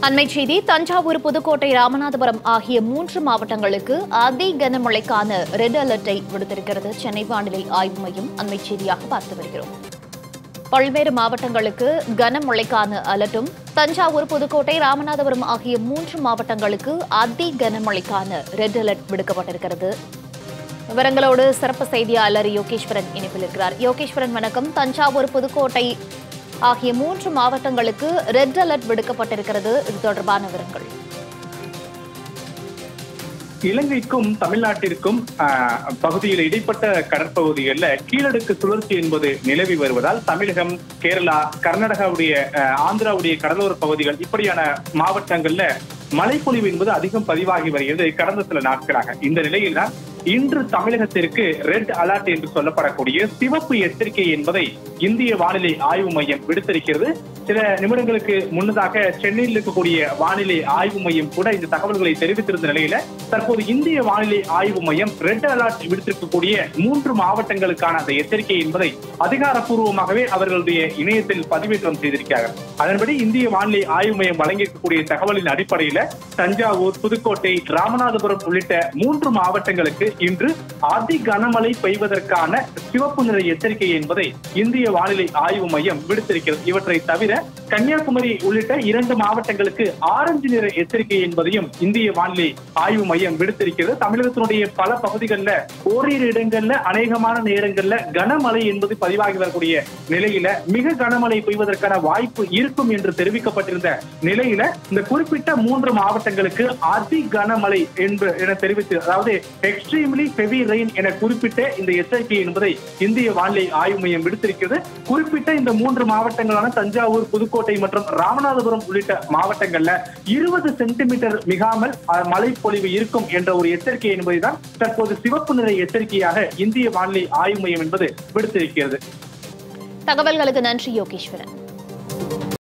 அண்மை செய்தி தஞ்சாவூர் புதுக்கோட்டை ராமநாதபுரம் ஆகிய மூன்று மாவட்டங்களுக்கு அதி கனமழைக்கான ரெட் அலர்ட்டை விடுத்திருக்கிறது சென்னை வானிலை ஆய்வு மையம் அண்மை செய்தியாக பார்த்து வருகிறோம் பல்வேறு மாவட்டங்களுக்கு கனமழைக்கான அலர்ட்டும் தஞ்சாவூர் புதுக்கோட்டை ராமநாதபுரம் ஆகிய மூன்று மாவட்டங்களுக்கு அதி கனமழைக்கான ரெட் அலர்ட் விடுக்கப்பட்டிருக்கிறது விவரங்களோடு சிறப்பு செய்தியாளர் யோகேஸ்வரன் இணைப்பில் இருக்கிறார் யோகேஸ்வரன் வணக்கம் தஞ்சாவூர் புதுக்கோட்டை ஆகிய மூன்று மாவட்டங்களுக்கு ரெட் அலர்ட் விடுக்கப்பட்டிருக்கிறது இது தொடர்பான விவரங்கள் இலங்கைக்கும் தமிழ்நாட்டிற்கும் ஆஹ், பகுதியில் இடைப்பட்ட கடற்பகுதிகளில் கீழடுக்கு சுழற்சி என்பது நிலவி வருவதால் தமிழகம் கேரளா கர்நாடகாவுடைய ஆஹ், ஆந்திராவுடைய கடலோர பகுதிகள் இப்படியான மாவட்டங்கள்ல மழைப்பொழிவு என்பது அதிகம் பதிவாகி வருகிறது கடந்த சில நாட்களாக இந்த நிலையில்தான் இன்று தமிழகத்திற்கு ரெட் அலர்ட் என்று சொல்லப்படக்கூடிய சிவப்பு எச்சரிக்கை என்பதை இந்திய வானிலை ஆய்வு மையம் விடுத்திருக்கிறது சில நிமிடங்களுக்கு முன்னதாக சென்னையில் இருக்கக்கூடிய வானிலை ஆய்வு மையம் கூட இந்த தகவல்களை தெரிவித்திருந்த நிலையில தற்போது இந்திய வானிலை ஆய்வு மையம் ரெட் அலர்ட் விடுத்திருக்கக்கூடிய மூன்று மாவட்டங்களுக்கான அந்த எச்சரிக்கை என்பதை அதிகாரப்பூர்வமாகவே அவர்களுடைய இணையத்தில் பதிவேற்றம் செய்திருக்கிறார்கள் அதன்படி இந்திய வானிலை ஆய்வு மையம் வழங்கியிருக்கக்கூடிய தகவலின் அடிப்படையில தஞ்சாவூர் புதுக்கோட்டை ராமநாதபுரம் உள்ளிட்ட மூன்று மாவட்டங்களுக்கு இன்று அதி கனமழை பெய்வதற்கான சிவப்பு நிற எச்சரிக்கை என்பதை இந்திய வானிலை ஆய்வு மையம் விடுத்திருக்கிறது இவற்றை தவிர கன்னியாகுமரி உள்ளிட்ட இரண்டு மாவட்டங்களுக்கு ஆரஞ்சு நிற எச்சரிக்கை என்பதையும் இந்திய வானிலை ஆய்வு மையம் விடுத்திருக்கிறது தமிழகத்தினுடைய பல பகுதிகளில் ஓரிரு இடங்கள்ல அநேகமான நேரங்கள்ல கனமழை என்பது பதிவாகி வரக்கூடிய நிலையில மிக கனமழை பெய்வதற்கான வாய்ப்பு இருக்கும் என்று தெரிவிக்கப்பட்டிருந்த நிலையில இந்த குறிப்பிட்ட மூன்று மாவட்டங்களுக்கு அதி கனமழை என்ப என தெரிவித்து அதாவது எக்ஸ்ட்ரீம்லி ஹெவி ரெயின் என குறிப்பிட்ட இந்த எச்சரிக்கை என்பதை இந்திய வானிலை ஆய்வு மையம் விடுத்திருக்கிறது குறிப்பிட்ட இந்த மூன்று மாவட்டங்களான தஞ்சாவூர் புதுக்கோட்டை மற்றும் ராமநாதபுரம் உள்ளிட்ட மாவட்டங்கள்ல இருபது சென்டிமீட்டர் மிகாமல் அஹ், மழை பொழிவு இருக்கும் என்ற ஒரு எச்சரிக்கை என்பதை தான் தற்போது சிவப்பு நிற எச்சரிக்கையாக இந்திய வானிலை ஆய்வு மையம் என்பது விடுத்திருக்கிறது தகவல்களுக்கு நன்றி யோகேஸ்வரன்